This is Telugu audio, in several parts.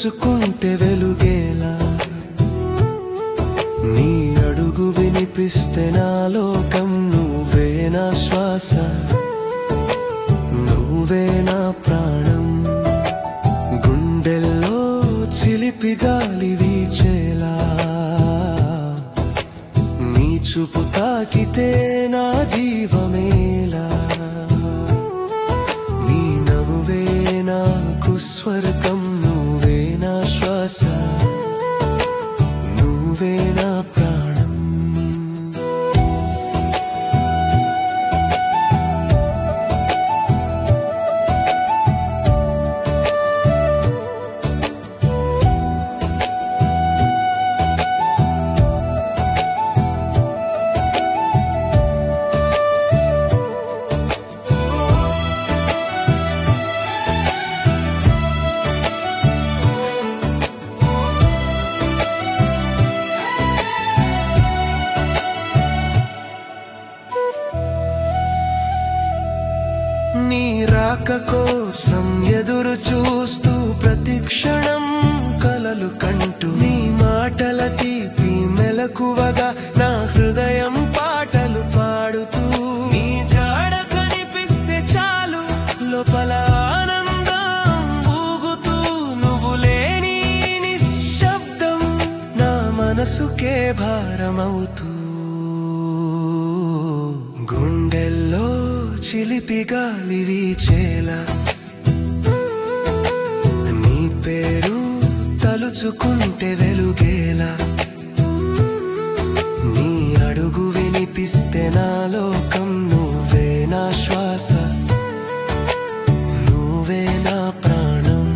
తలుచుకుంటే వెలుగేలా నీ అడుగు వినిపిస్తే నా లోకం నువ్వే నా శ్వాస నువ్వే నా ప్రాణం గుండెల్లో చిలిపి గాలి వీచేలా నీ చూపు తాకితే నా జీవమేలా నీ నవ్వే నాకు స్వర్గం నువ్వే నా శ్వాస నువ్వే నా ప్రాణం నీ రాక కోసం ఎదురు చూస్తూ ప్రతి క్షణం కలలు కంటూ నీ మాటల తీపి మెలకువగా నా హృదయం పాటలు పాడుతూ నీ జాడ కనిపిస్తే చాలు లోపల ఆనందం ఊగుతూ నువ్వు లేని నిశ్శబ్దం నా మనసుకే భారమవుతూ గుండెల్లో చిలిపి గాలి వీచేలా నీ పేరు తలుచుకుంటే వెలుగేలా నీ అడుగు వినిపిస్తే నా లోకం నువ్వే నా శ్వాస నువ్వే నా ప్రాణం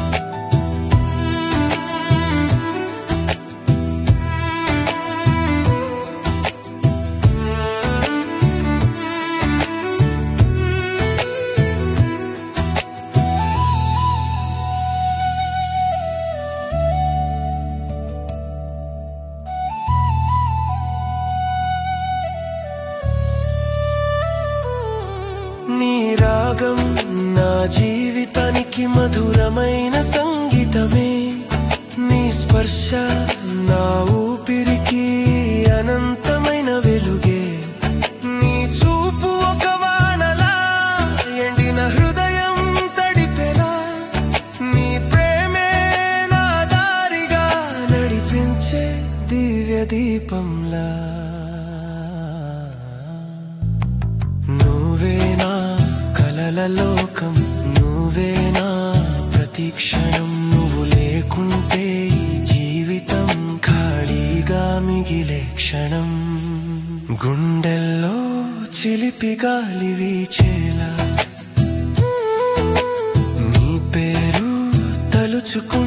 నీ రాగం నా జీవితానికి మధురమైన సంగీతమే నీ స్పర్శ నా ఊపిరికి అనంతమైన వెలుగే నీ చూపు ఒక వానలా ఎండిన హృదయం తడిపెలా నీ ప్రేమే నా దారిగా నడిపించే దివ్య దీపంలా నువ్వే నా కలల లోకం నువ్వే నా ప్రతి క్షణం నువ్వు లేకుంటే ఈ జీవితం ఖాళీగా మిగిలే క్షణం గుండెల్లో చిలిపి గాలి వీచేలా నీ పేరు తలుచుకు